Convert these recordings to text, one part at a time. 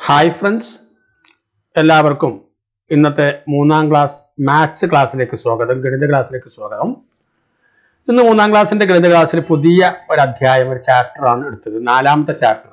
hi friends എല്ലാവർക്കും ഇന്നത്തെ മൂന്നാം ക്ലാസ് മാത്സ് ക്ലാസ്സിലേക്ക് സ്വാഗതം ഗണിത ക്ലാസ്സിലേക്ക് സ്വാഗതം ഇന്ന് മൂന്നാം ക്ലാസ്സിന്റെ ഗണിത ക്ലാസ്സിൽ പുതിയ ഒരു അധ്യായം ഒരു ചാപ്റ്ററാണ് എടുത്തത് നാലാമത്തെ ചാപ്റ്റർ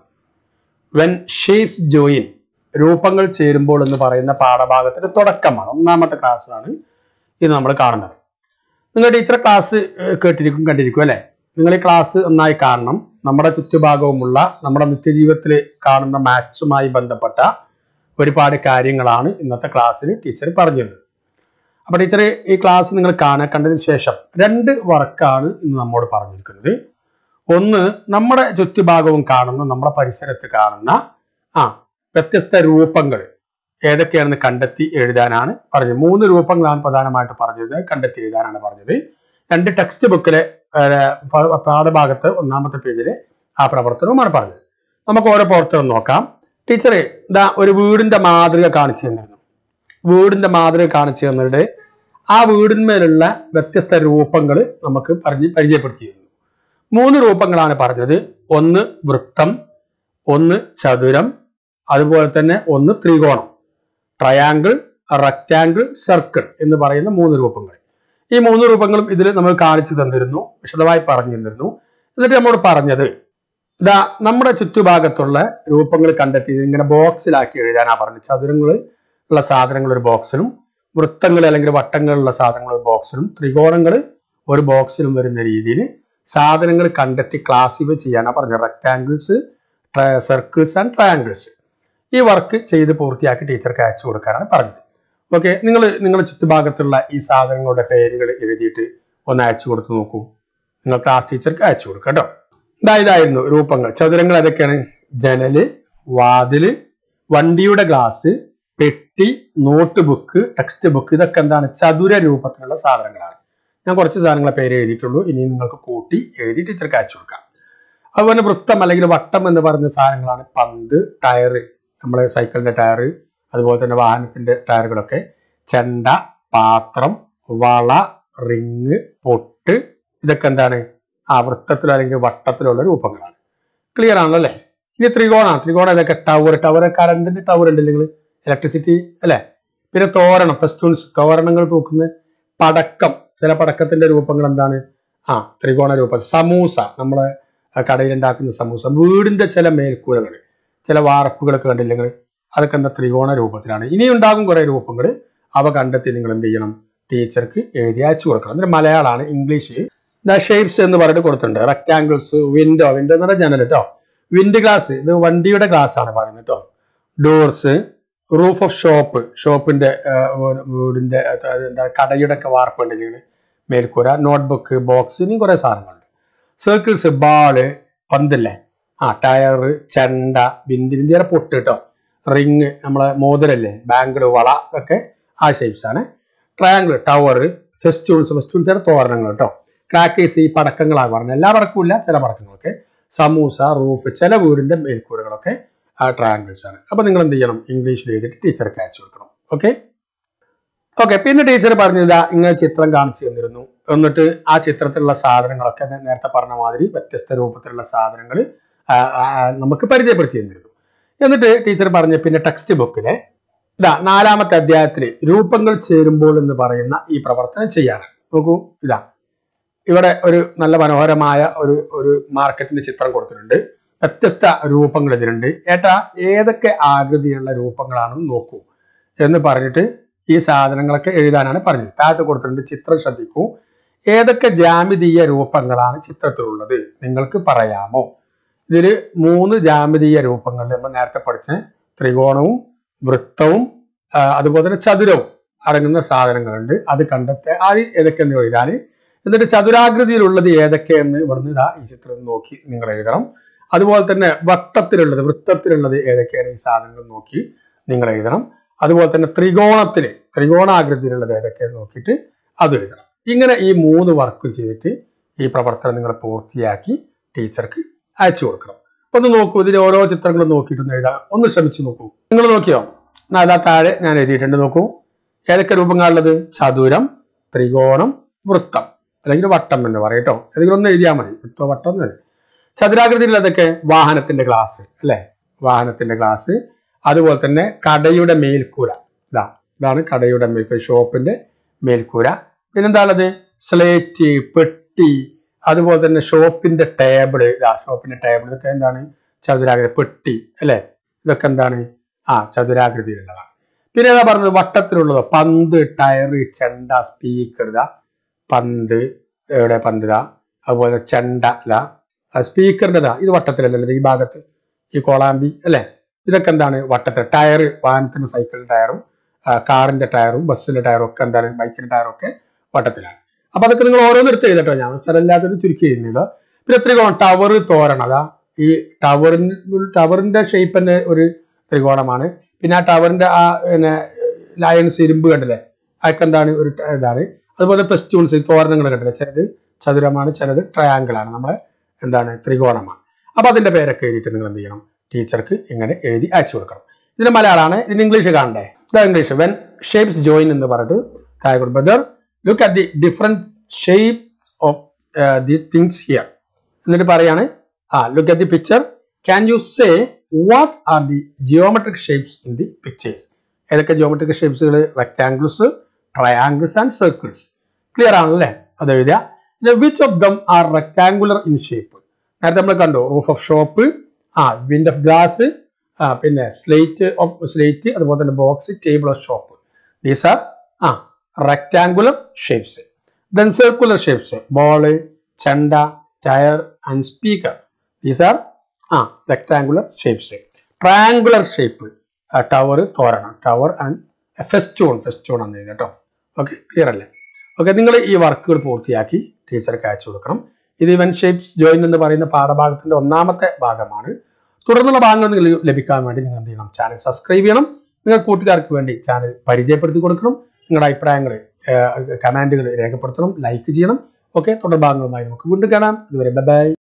വെൻ ഷേപ്സ് ജോയിൻ രൂപങ്ങൾ ചേരുമ്പോൾ എന്ന് പറയുന്ന പാഠഭാഗത്തിന്റെ തുടക്കമാണ് ഒന്നാമത്തെ ക്ലാസ്സാണ് ഇത് നമ്മൾ കാണുന്നത് നിങ്ങൾ ടീച്ചറെ ക്ലാസ് ഏഹ്, കേട്ടിരിക്കും കണ്ടിരിക്കും അല്ലേ നിങ്ങൾ ഈ ക്ലാസ് നന്നായി കാണണം നമ്മുടെ ചുറ്റുഭാഗവുമുള്ള നമ്മുടെ നിത്യജീവിതത്തിൽ കാണുന്ന മാത്സുമായി ബന്ധപ്പെട്ട ഒരുപാട് കാര്യങ്ങളാണ് ഇന്നത്തെ ക്ലാസ്സിൽ ടീച്ചർ പറഞ്ഞു തന്നത് അപ്പൊ ടീച്ചർ ഈ ക്ലാസ് നിങ്ങൾ കാണാൻ കണ്ടതിന് ശേഷം രണ്ട് വർക്കാണ് ഇന്ന് നമ്മോട് പറഞ്ഞിരിക്കുന്നത് ഒന്ന് നമ്മുടെ ചുറ്റുഭാഗവും കാണുന്ന നമ്മുടെ പരിസരത്ത് കാണുന്ന ആ വ്യത്യസ്ത രൂപങ്ങൾ ഏതൊക്കെയാണെന്ന് കണ്ടെത്തി എഴുതാനാണ് പറഞ്ഞത് മൂന്ന് രൂപങ്ങളാണ് പ്രധാനമായിട്ട് പറഞ്ഞത് കണ്ടെത്തി എഴുതാനാണ് പറഞ്ഞത് രണ്ട് ടെക്സ്റ്റ് ബുക്കിലെ ഏഹ്, പ- പാഠഭാഗത്ത് ഒന്നാമത്തെ പേജിലെ ആ പ്രവർത്തനവുമാണ് പറഞ്ഞത് നമുക്ക് ഓരോ പ്രവർത്തനം നോക്കാം ടീച്ചറെ ഇതാ ഒരു വീടിന്റെ മാതൃക കാണിച്ചു തന്നിരുന്നു വീടിന്റെ മാതൃക കാണിച്ചു തന്നിട്ട് ആ വീടിന്മേലുള്ള വ്യത്യസ്ത രൂപങ്ങൾ നമുക്ക് പറഞ്ഞ് പരിചയപ്പെടുത്തിയിരുന്നു മൂന്ന് രൂപങ്ങളാണ് പറഞ്ഞത് ഒന്ന് വൃത്തം ഒന്ന് ചതുരം അതുപോലെ തന്നെ ഒന്ന് ത്രികോണം ട്രയാങ്കിൾ റെക്റ്റാങ്കിൾ സർക്കിൾ എന്ന് പറയുന്ന മൂന്ന് രൂപങ്ങൾ ഈ മൂന്ന് രൂപങ്ങളും ഇതിൽ നമ്മൾ കാണിച്ചു തന്നിരുന്നു വിശദമായി പറഞ്ഞു തന്നിരുന്നു എന്നിട്ട് നമ്മോട് പറഞ്ഞത് ഇതാ നമ്മുടെ ചുറ്റുഭാഗത്തുള്ള രൂപങ്ങൾ കണ്ടെത്തി ഇങ്ങനെ ബോക്സിലാക്കി എഴുതാനാ പറഞ്ഞത് ചതുരങ്ങൾ ഉള്ള സാധനങ്ങൾ ഒരു ബോക്സിലും വൃത്തങ്ങൾ അല്ലെങ്കിൽ വട്ടങ്ങളുള്ള സാധനങ്ങൾ ഒരു ബോക്സിലും ത്രികോണങ്ങൾ ഒരു ബോക്സിലും വരുന്ന രീതിയിൽ സാധനങ്ങൾ കണ്ടെത്തി ക്ലാസിഫൈ ചെയ്യാനാ പറഞ്ഞത് റെക്ടാങ്കിൾസ് സർക്കിൾസ് ആൻഡ് ട്രയാങ്കിൾസ് ഈ വർക്ക് ചെയ്ത് പൂർത്തിയാക്കി ടീച്ചർക്ക് അയച്ചു കൊടുക്കാനാണ് പറഞ്ഞത് ഓക്കെ നിങ്ങൾ നിങ്ങളുടെ ചുറ്റുഭാഗത്തുള്ള ഈ സാധനങ്ങളുടെ പേരുകൾ എഴുതിയിട്ട് ഒന്ന് അയച്ചു കൊടുത്തു നോക്കൂ നിങ്ങൾ ക്ലാസ് ടീച്ചർക്ക് അയച്ചു കൊടുക്കുക കേട്ടോ ഇതാ ഇതായിരുന്നു രൂപങ്ങൾ ചതുരങ്ങൾ ഏതൊക്കെയാണ് ജനല് വാതില് വണ്ടിയുടെ ഗ്ലാസ് പെട്ടി നോട്ട് ബുക്ക് ടെക്സ്റ്റ് ബുക്ക് ഇതൊക്കെ എന്താണ് ചതുര രൂപത്തിലുള്ള സാധനങ്ങളാണ് ഞാൻ കുറച്ച് സാധനങ്ങളെ പേര് എഴുതിയിട്ടുള്ളൂ ഇനി നിങ്ങൾക്ക് കൂട്ടി എഴുതി ടീച്ചർക്ക് അയച്ചു കൊടുക്കാം അതുപോലെ വൃത്തം അല്ലെങ്കിൽ വട്ടം എന്ന് പറയുന്ന സാധനങ്ങളാണ് പന്ത് ടയറ് നമ്മളെ സൈക്കിളിന്റെ ടയർ അതുപോലെ തന്നെ വാഹനത്തിന്റെ ടയറുകളൊക്കെ ചെണ്ട പാത്രം വള റിങ് പൊട്ട് ഇതൊക്കെ എന്താണ് ആ വൃത്തത്തിലോ അല്ലെങ്കിൽ വട്ടത്തിലുള്ള രൂപങ്ങളാണ് ക്ലിയർ ആണല്ലോ അല്ലേ ഇനി ത്രികോണമാണ് ത്രികോണം ഇതൊക്കെ ടവർ ടവർ കറണ്ടിന്റെ ടവർ ഉണ്ട് നിങ്ങൾ ഇലക്ട്രിസിറ്റി അല്ലേ പിന്നെ തോരണം ഫെസ്റ്റൂൺസ് തോരണങ്ങൾ തൂക്കുന്ന പടക്കം ചില പടക്കത്തിന്റെ രൂപങ്ങൾ എന്താണ് ആ ത്രികോണ രൂപം സമൂസ നമ്മളെ ആ, കടയിലുണ്ടാക്കുന്ന സമൂസ വീടിന്റെ ചില മേൽക്കൂരകൾ ചില വാർപ്പുകളൊക്കെ കണ്ടില്ല നിങ്ങൾ അതൊക്കെ എന്താ ത്രികോണ രൂപത്തിലാണ് ഇനി ഉണ്ടാകും കുറെ രൂപങ്ങൾ അവ കണ്ടെത്തി നിങ്ങൾ എന്ത് ചെയ്യണം ടീച്ചർക്ക് എഴുതി അയച്ചു കൊടുക്കണം എന്നിട്ട് മലയാളമാണ് ഇംഗ്ലീഷ് ദ ഷേപ്സ് എന്ന് പറഞ്ഞിട്ട് കൊടുത്തിട്ടുണ്ട് റെക്ടാങ്കിൾസ് വിൻഡോ വിൻഡോ എന്ന് പറഞ്ഞാൽ ജനൽ കേട്ടോ വിൻഡ് ഗ്ലാസ് ഇത് വണ്ടിയുടെ ഗ്ലാസ് ആണ് പറയുന്നത് കേട്ടോ ഡോർസ് റൂഫ് ഓഫ് ഷോപ്പ് ഷോപ്പിന്റെ വീടിന്റെ ആ, എന്താ കടയുടെ ഒക്കെ വാർപ്പുണ്ടെങ്കിൽ മേൽക്കൂര നോട്ട്ബുക്ക് ബോക്സ് ഇനിയും കുറെ സാധനങ്ങളുണ്ട് സർക്കിൾസ് ബാള് പന്തല്ലേ ആ ടയർ ചെണ്ട ബിന്ദി ബിന്ദിയുടെ പൊട്ട് കേട്ടോ റിങ് നമ്മളെ മോതിരല്ലേ ബാങ്കിൾ വള ഒക്കെ ആ ഷേപ്സ് ആണ് ട്രയാങ്കിൾ ടവർ ഫെസ്റ്റൂൾസ് ഫെസ്റ്റൂൾസിന്റെ തോരണങ്ങൾ കേട്ടോ ക്രാക്കേഴ്സ് ഈ പടക്കങ്ങളാണ് പറഞ്ഞത് എല്ലാ പടക്കവും ഇല്ല ചില പടക്കങ്ങളൊക്കെ സമൂസ റൂഫ് ചില വീടിന്റെ മേൽക്കൂരകളൊക്കെ ആ ട്രയാങ്കിൾസ് ആണ് അപ്പൊ നിങ്ങൾ എന്ത് ചെയ്യണം ഇംഗ്ലീഷിൽ എഴുതിയിട്ട് ടീച്ചർക്ക് അയച്ചു കൊടുക്കണം ഓക്കെ ഓക്കെ പിന്നെ ടീച്ചർ പറഞ്ഞില്ല ഇങ്ങനെ ചിത്രം കാണിച്ചു തന്നിരുന്നു എന്നിട്ട് ആ ചിത്രത്തിലുള്ള സാധനങ്ങളൊക്കെ ഞാൻ നേരത്തെ പറഞ്ഞ മാതിരി വ്യത്യസ്ത രൂപത്തിലുള്ള സാധനങ്ങൾ നമുക്ക് പരിചയപ്പെടുത്തി തന്നിരുന്നു എന്നിട്ട് ടീച്ചർ പറഞ്ഞ പിന്നെ ടെക്സ്റ്റ് ബുക്കിലെ ഇതാ നാലാമത്തെ അധ്യായത്തിൽ രൂപങ്ങൾ ചേരുമ്പോൾ എന്ന് പറയുന്ന ഈ പ്രവർത്തനം ചെയ്യാനാണ് നോക്കൂ ഇതാ ഇവിടെ ഒരു നല്ല മനോഹരമായ ഒരു ഒരു മാർക്കറ്റിന്റെ ചിത്രം കൊടുത്തിട്ടുണ്ട് വ്യത്യസ്ത രൂപങ്ങൾ ഇതിലുണ്ട് ഏട്ടാ ഏതൊക്കെ ആകൃതിയുള്ള രൂപങ്ങളാണെന്ന് നോക്കൂ എന്ന് പറഞ്ഞിട്ട് ഈ സാധനങ്ങളൊക്കെ എഴുതാനാണ് പറഞ്ഞത് താഴത്ത് കൊടുത്തിട്ടുണ്ട് ചിത്രം ശ്രദ്ധിക്കൂ ഏതൊക്കെ ജാമിതീയ രൂപങ്ങളാണ് ചിത്രത്തിലുള്ളത് നിങ്ങൾക്ക് പറയാമോ ഇതിൽ മൂന്ന് ജാമിതീയ രൂപങ്ങൾ നമ്മൾ നേരത്തെ പഠിച്ച ത്രികോണവും വൃത്തവും ആ, അതുപോലെ തന്നെ ചതുരവും അടങ്ങുന്ന സാധനങ്ങളുണ്ട് അത് കണ്ടെത്തി അത് ഏതൊക്കെയെന്ന് എഴുതാൻ എന്നിട്ട് ചതുരാകൃതിയിലുള്ളത് ഏതൊക്കെയെന്ന് ഇവിടുന്ന് ഇതാ ഈ ചിത്രം നോക്കി നിങ്ങൾ എഴുതണം അതുപോലെ തന്നെ വട്ടത്തിലുള്ളത് വൃത്തത്തിലുള്ളത് ഏതൊക്കെയാണ് ഈ സാധനങ്ങൾ നോക്കി നിങ്ങൾ എഴുതണം അതുപോലെ തന്നെ ത്രികോണത്തിൽ ത്രികോണാകൃതിയിലുള്ളത് ഏതൊക്കെയെന്ന് നോക്കിയിട്ട് അത് എഴുതണം ഇങ്ങനെ ഈ മൂന്ന് വർക്കും ചെയ്തിട്ട് ഈ പ്രവർത്തനം നിങ്ങൾ പൂർത്തിയാക്കി ടീച്ചർക്ക് അയച്ചു കൊടുക്കണം ഒന്ന് നോക്കൂ ഇതിൽ ഓരോ ചിത്രങ്ങളും നോക്കിയിട്ടൊന്ന് എഴുതാം ഒന്ന് ശ്രമിച്ചു നോക്കൂ നിങ്ങൾ നോക്കിയോ എന്നാ അതാ താഴെ ഞാൻ എഴുതിയിട്ടുണ്ട് നോക്കൂ ഏതൊക്കെ രൂപങ്ങളുള്ളത് ചതുരം ത്രികോണം വൃത്തം അല്ലെങ്കിൽ വട്ടം എന്ന് പറയും കേട്ടോ ഏതെങ്കിലും ഒന്ന് എഴുതിയാൽ മതി വൃത്തോ വട്ടം എന്ന് ചതുരാകൃതിയിൽ അതൊക്കെ വാഹനത്തിന്റെ ഗ്ലാസ് അല്ലെ വാഹനത്തിന്റെ ഗ്ലാസ് അതുപോലെ തന്നെ കടയുടെ മേൽക്കൂര ഇതാ ഇതാണ് കടയുടെ മേൽക്കൂര ഷോപ്പിന്റെ മേൽക്കൂര പിന്നെന്താണത് സ്ലേറ്റ് പെട്ടി അതുപോലെ തന്നെ ഷോപ്പിന്റെ ടേബിള് ഇതാ ഷോപ്പിന്റെ ടേബിൾ ഇതൊക്കെ എന്താണ് ചതുരാകൃതി പെട്ടി അല്ലെ ഇതൊക്കെ എന്താണ് ആ ചതുരാകൃതിയിലുള്ളതാണ് പിന്നെ ഏതാ പറഞ്ഞത് വട്ടത്തിലുള്ളതോ പന്ത് ടയറ് ചെണ്ട സ്പീക്കർ ഇതാ പന്ത് എവിടെ പന്ത് ഇതാ അതുപോലെ ചെണ്ട ഇതാ സ്പീക്കറിന്റെ ഇതാ ഇത് വട്ടത്തിലല്ലല്ലോ ഈ ഭാഗത്ത് ഈ കോളാമ്പി അല്ലെ ഇതൊക്കെ എന്താണ് വട്ടത്തിൽ ടയർ വാഹനത്തിന്റെ സൈക്കിളിന്റെ ടയറും ആ, കാറിന്റെ ടയറും ബസ്സിന്റെ ടയറും ഒക്കെ എന്താണ് ബൈക്കിന്റെ ടയറും ഒക്കെ വട്ടത്തിലാണ് അപ്പൊ അതൊക്കെ നിങ്ങൾ ഓരോന്ന് എടുത്ത് എഴുതട്ടോ ഞാൻ സ്ഥലമില്ലാത്തൊരു ചുരുക്കി എഴുതുന്നില്ല പിന്നെ ത്രികോണം ടവർ തോരണം അതാ ഈ ടവറിന് ടവറിന്റെ ഷേപ്പ് തന്നെ ഒരു ത്രികോണമാണ് പിന്നെ ആ ടവറിന്റെ ആ പിന്നെ ലയൺസ് ഇരുമ്പ് കണ്ടില്ലേ അതൊക്കെ എന്താണ് ഒരു ട- ഇതാണ് അതുപോലെ ഫെസ്റ്റൂൺസ് തോരണങ്ങൾ കണ്ടില്ലേ ചിലത് ചതുരമാണ് ചിലത് ട്രയാങ്കിൾ ആണ് നമ്മളെ എന്താണ് ത്രികോണമാണ് അപ്പൊ അതിന്റെ പേരൊക്കെ എഴുതിയിട്ട് നിങ്ങൾ എന്ത് ചെയ്യണം ടീച്ചർക്ക് ഇങ്ങനെ എഴുതി അയച്ചു കൊടുക്കണം ഇതിന് മലയാളമാണ് ഇതിന് ഇംഗ്ലീഷ് കാണണ്ടേ ഇതാ ഇംഗ്ലീഷ് വെൻ ഷേപ്സ് ജോയിൻ എന്ന് പറഞ്ഞിട്ട് കായകുട് brother look at the different shapes of the things here എന്നിട്ട് പറയാണ് ആ look at the picture can you say what are the geometric shapes in the pictures ഏതൊക്കെ ജിയോമെട്രിക് ഷേപ്സുകൾ rectangles triangles and circles clear ആണല്ലേ അത് എഴുതുക which of them are rectangular in shape നേരത്തെ നമ്മൾ കണ്ടു റൂഫ് ഓഫ് ഷോപ്പ് ആ wind of glass ആ പിന്നെ സ്ലേറ്റ് ഓഫ് സ്ലേറ്റ് അതുപോലെ തന്നെ box table of shop these are uh rectangular shapes then circular shapes ball ചെണ്ട tyre and speaker these are uh rectangular shapes triangular shape tower തോരണം tower and festoon festoon എന്ന് എഴുതി കേട്ടോ okay clear അല്ലേ okay നിങ്ങൾ ഈ വർക്കുകൾ പൂർത്തിയാക്കി ടീച്ചർക്ക് അയച്ചു കൊടുക്കണം ഇത് ഇവൻ ഷേപ്സ് ജോയിൻ എന്ന് പറയുന്ന പാഠഭാഗത്തിന്റെ ഒന്നാമത്തെ ഭാഗമാണ് തുടർന്നുള്ള ഭാഗങ്ങൾ നിങ്ങൾ ലഭിക്കാൻ വേണ്ടി നിങ്ങൾ എന്ത് ചെയ്യണം ചാനൽ സബ്സ്ക്രൈബ് ചെയ്യണം നിങ്ങൾ കൂട്ടുകാർക്ക് വേണ്ടി ചാനൽ പരിചയപ്പെടുത്തി കൊടുക്കണം നിങ്ങളുടെ അഭിപ്രായങ്ങൾ കമാൻഡുകൾ രേഖപ്പെടുത്തണം ലൈക്ക് ചെയ്യണം ഓക്കെ തുടർ ഭാഗങ്ങളുമായി നമുക്ക് വീണ്ടും കാണാം ഇതുവരെ ബൈ